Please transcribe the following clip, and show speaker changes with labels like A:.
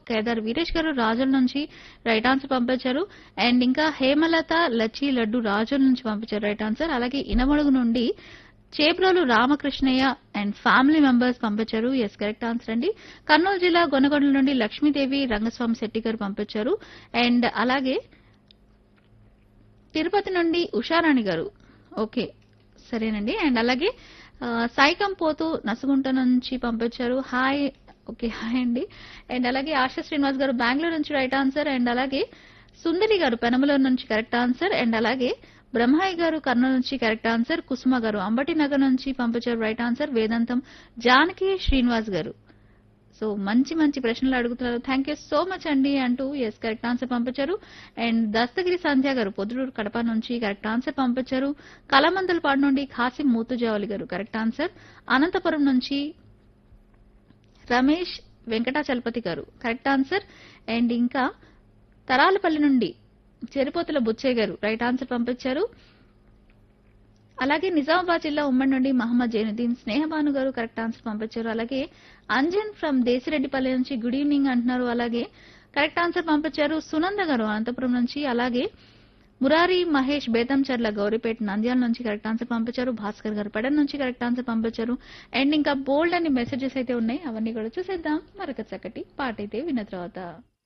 A: కేదార్ వీరేష్ గారు రాజుల నుంచి రైట్ ఆన్సర్ పంపించారు అండ్ ఇంకా హేమలత లచ్చి లడ్డు రాజుల నుంచి పంపించారు రైట్ ఆన్సర్ అలాగే ఇనమడుగు నుండి Chebrolu Ramakrishnaiah and family members పంపించారు ఎస్ కరెక్ట్ ఆన్సర్ అండి కర్నూలు జిల్లా గొనగొండల నుండి లక్ష్మీదేవి రంగస్వామి శెట్టి గారు పంపించారు అండ్ అలాగే తిరుపతి నుండి ఉషారాణి గారు ఓకే సరేనండి అండ్ అలాగే ఆ, సాయికం పోతూ నసుగుంట నుంచి పంపించారు హాయ్ ఓకే హాయ్ అండి అండ్ అలాగే ఆశా శ్రీనివాస్ గారు బెంగళూరు నుంచి రైట్ ఆన్సర్ అండ్ అలాగే సుందరి గారు పెనమలూరు నుంచి కరెక్ట్ ఆన్సర్ అండ్ అలాగే బ్రహ్మాయి గారు కర్నూలు నుంచి కరెక్ట్ ఆన్సర్ కుసుమ గారు అంబటి నగర్ నుంచి పంపించారు రైట్ ఆన్సర్ వేదాంతం జానకి శ్రీనివాస్ గారు సో మంచి మంచి ప్రశ్నలు అడుగుతున్నారు థ్యాంక్ యూ సో మచ్ అండి అంటూ ఎస్ కరెక్ట్ ఆన్సర్ పంపించారు అండ్ దస్తగిరి సంధ్య గారు పొద్దుటూరు కడప నుంచి కరెక్ట్ ఆన్సర్ పంపించారు కలమందలపాడు నుండి ఖాసిం మూతుజావలి గారు కరెక్ట్ ఆన్సర్ అనంతపురం నుంచి రమేష్ వెంకటాచలపతి గారు కరెక్ట్ ఆన్సర్ అండ్ ఇంకా తరాలపల్లి నుండి చెరుపోతుల బుచ్చయ్య గారు రైట్ ఆన్సర్ పంపించారు అలాగే నిజామాబాద్ జిల్లా ఉమ్మడి నుండి మహమ్మద్ జైనుద్దీన్ స్నేహబాను గారు కరెక్ట్ ఆన్సర్ పంపించారు అలాగే అంజన్ ఫ్రమ్ దేశిరెడ్డిపల్లి నుంచి గుడ్ ఈవినింగ్ అంటున్నారు అలాగే కరెక్ట్ ఆన్సర్ పంపించారు సునంద గారు అనంతపురం నుంచి అలాగే మురారి మహేష్ బేతంచర్ల గౌరీపేట నంద్యాల నుంచి కరెక్ట్ ఆన్సర్ పంపించారు భాస్కర్ గారు పెడన్ నుంచి కరెక్ట్ ఆన్సర్ పంపించారు అండ్ ఇంకా బోల్డ్ అన్ని మెసేజెస్ అయితే ఉన్నాయి అవన్నీ కూడా చూసేద్దాం మరొక చక్కటి పాట అయితే విన్న తర్వాత